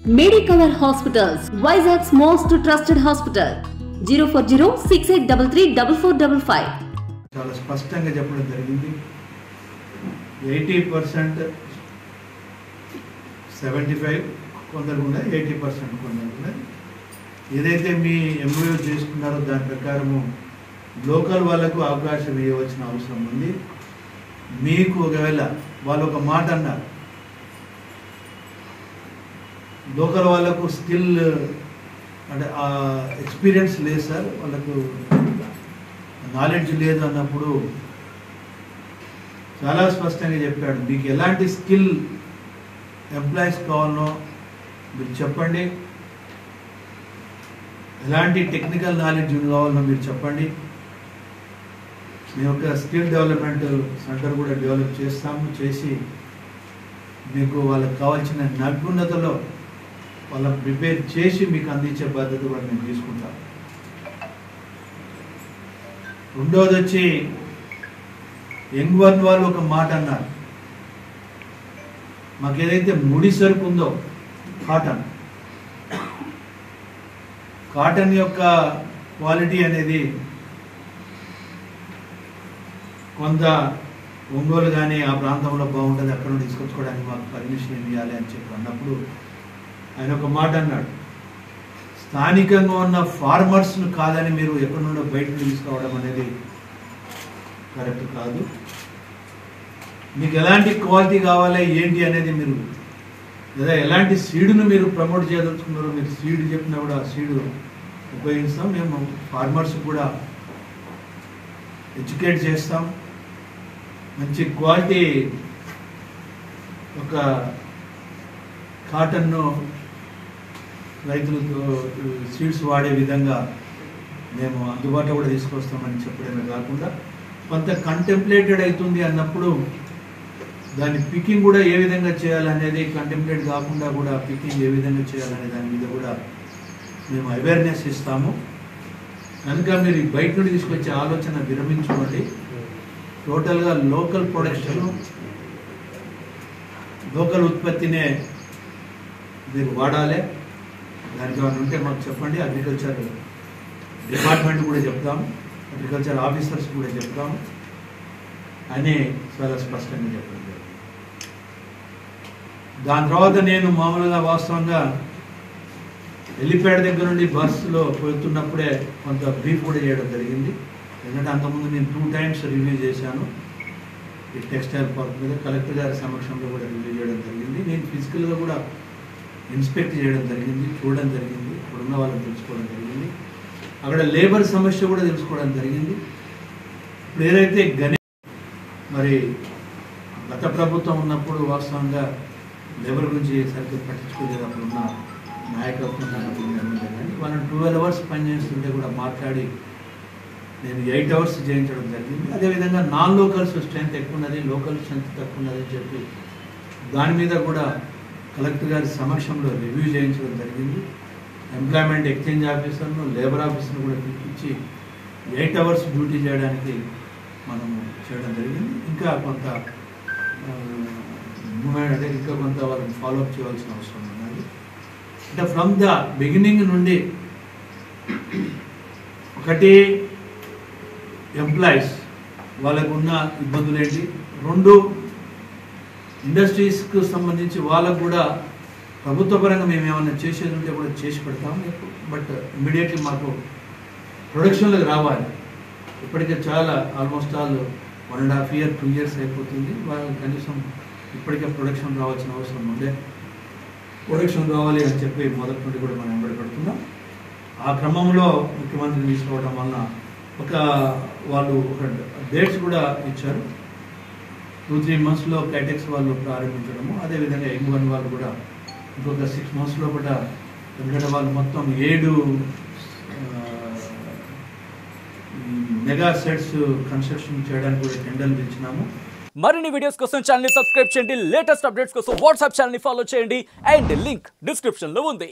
Medicover hospitals Vizag's most trusted hospital zero four zero six eight double three double four double five చాలా స్పష్టంగా చెప్పడం జరిగింది eighty percent seventy five కొందరు ఉన్నాయి eighty percent కొందరు ఉన్నాయి ఏదైతే మీ ఎంఓయూ చేసుకున్నారో దాని ప్రకారము లోకల్ వాళ్ళకు అవకాశం ఇవ్వవలసిన అవసరం ఉంది మీకు ఒకవేళ వాళ్ళు ఒక మాట అన్నారు లోకల్ వాళ్ళకు స్కిల్ అంటే ఎక్స్పీరియన్స్ లేదు సార్ వాళ్ళకు నాలెడ్జ్ లేదు అన్నప్పుడు చాలా స్పష్టంగా చెప్పాడు మీకు ఎలాంటి స్కిల్ ఎంప్లాయీస్ కావాలనో మీరు చెప్పండి ఎలాంటి టెక్నికల్ నాలెడ్జ్ కావాలనో మీరు చెప్పండి మేము ఒక స్కిల్ డెవలప్మెంట్ సెంటర్ కూడా డెవలప్ చేస్తాము చేసి మీకు వాళ్ళకి కావాల్సిన నైపుణ్యతలో వాళ్ళని ప్రిపేర్ చేసి మీకు అందించే బాధ్యత కూడా మేము తీసుకుంటాం రెండోది వచ్చి యంగ్ వన్ వాళ్ళు ఒక మాట అన్నారు మాకు ఏదైతే ముడి సరుకు ఉందో కాటన్ కాటన్ యొక్క క్వాలిటీ అనేది కొంత ఒంగోలు కానీ ఆ ప్రాంతంలో బాగుంటుంది అక్కడ నుండి తీసుకొచ్చుకోవడానికి మాకు పర్మిషన్ ఇవ్వాలి అని చెప్పి అన్నప్పుడు ఆయన ఒక మాట అన్నాడు స్థానికంగా ఉన్న ఫార్మర్స్ను కాదని మీరు ఎక్కడి నుండో బయట నుండి తీసుకోవడం అనేది కరెక్ట్ కాదు మీకు ఎలాంటి క్వాలిటీ కావాలి ఏంటి అనేది మీరు లేదా ఎలాంటి సీడును మీరు ప్రమోట్ చేయదలుచుకున్నారో మీరు సీడ్ చెప్పినా కూడా ఆ సీడు ఉపయోగిస్తాం మేము ఫార్మర్స్ కూడా ఎడ్యుకేట్ చేస్తాం మంచి క్వాలిటీ ఒక కాటన్ను రైతులకు సీడ్స్ వాడే విధంగా మేము అందుబాటులో కూడా తీసుకొస్తామని చెప్పడమే కాకుండా కొంత కంటెంప్లేటెడ్ అవుతుంది అన్నప్పుడు దాని పికింగ్ కూడా ఏ విధంగా చేయాలనేది కంటెంప్లేట్ కాకుండా కూడా పికింగ్ ఏ విధంగా చేయాలనే దాని మీద కూడా మేము అవేర్నెస్ ఇస్తాము కనుక మీరు ఈ బయట నుండి తీసుకొచ్చే ఆలోచన విరమించుకోండి టోటల్గా లోకల్ ప్రొడక్షన్ లోకల్ ఉత్పత్తినే మీరు వాడాలి దానికి ఏమైనా ఉంటే మాకు చెప్పండి అగ్రికల్చర్ డిపార్ట్మెంట్ కూడా చెప్తాం అగ్రికల్చర్ ఆఫీసర్స్ కూడా చెప్తాం అని చాలా స్పష్టంగా చెప్పడం జరిగింది. దాని తర్వాత నేను మామూలుగా వాస్తవంగా ఎల్లిపేట దగ్గర నుండి బస్సులో పోతున్నప్పుడే కొంత బ్రీఫ్ కూడా చేయడం జరిగింది ఎందుకంటే అంతకుముందు నేను టూ టైమ్స్ రివ్యూ చేశాను ఈ టెక్స్టైల్ పార్క్ మీద కలెక్టర్ గారి సమక్షంలో కూడా రివ్యూ చేయడం జరిగింది నేను ఫిజికల్గా కూడా ఇన్స్పెక్ట్ చేయడం జరిగింది చూడడం జరిగింది ఇప్పుడున్న వాళ్ళని తెలుసుకోవడం జరిగింది అక్కడ లేబర్ సమస్య కూడా తెలుసుకోవడం జరిగింది ఇప్పుడు ఏదైతే గణి మరి గత ప్రభుత్వం ఉన్నప్పుడు వాస్తవంగా లేబర్ గురించి సరిగ్గా పట్టించుకోలేదు అప్పుడు ఉన్న నాయకత్వం ఉన్నప్పుడు ఎమ్మెల్యే కానీ వాళ్ళని ట్వెల్వ్ అవర్స్ పనిచేస్తుంటే కూడా మాట్లాడి నేను ఎయిట్ అవర్స్ చేయించడం జరిగింది అదేవిధంగా నాన్ లోకల్స్ స్ట్రెంత్ ఎక్కువ ఉన్నది లోకల్ స్ట్రెంత్ తక్కువ ఉన్నది అని చెప్పి దాని మీద కూడా కలెక్టర్ గారి సమక్షంలో రివ్యూ చేయించడం జరిగింది ఎంప్లాయ్మెంట్ ఎక్స్చేంజ్ ఆఫీసర్ను లేబర్ ఆఫీసర్ను కూడా పిలిపించి ఎయిట్ అవర్స్ డ్యూటీ చేయడానికి మనము చేయడం జరిగింది ఇంకా కొంత మూమెంట్ అంటే ఇంకా కొంత వాళ్ళని ఫాలోఅప్ చేయవలసిన అవసరం ఉన్నది అంటే ఫ్రమ్ ద బిగినింగ్ నుండి ఒకటి ఎంప్లాయీస్ వాళ్ళకు ఉన్న ఇబ్బందులు ఏంటి రెండు ఇండస్ట్రీస్కు సంబంధించి వాళ్ళకు కూడా ప్రభుత్వ పరంగా మేము ఏమైనా చేసేది ఉంటే కూడా చేసి పెడతాం బట్ ఇమ్మీడియట్లీ మాకు ప్రొడక్షన్లోకి రావాలి ఇప్పటికే చాలా almost all one and half year two years అయిపోతుంది వాళ్ళకి కనీసం ఇప్పటికే ప్రొడక్షన్ రావాల్సిన అవసరం ఉండే ప్రొడక్షన్ రావాలి అని చెప్పి మొదటి నుండి కూడా మనం వెంబడి పెడుతున్నాం ఆ క్రమంలో ముఖ్యమంత్రిని తీసుకోవడం వలన ఒక వాళ్ళు ఒక డేట్స్ కూడా ఇచ్చారు టూ త్రీ మంత్స్లో క్యాటెక్స్ వాళ్ళు ప్రారంభించడము అదేవిధంగా యంగ్ వన్ వాళ్ళు కూడా ఇంకొక సిక్స్ మంత్స్లో కూడా ఎందుకంటే వాళ్ళు మొత్తం ఏడు మెగా సెట్స్ కన్స్ట్రక్షన్ చేయడానికి కూడా టెండర్లు పిలిచినాము మరిన్ని వీడియోస్ కోసం ఛానల్ సబ్స్క్రైబ్ చేయండి లేటెస్ట్ అప్డేట్స్ కోసం వాట్సాప్ ఛానల్ ఫాలో చేయండి అండ్ లింక్ డిస్క్రిప్షన్ లో ఉంది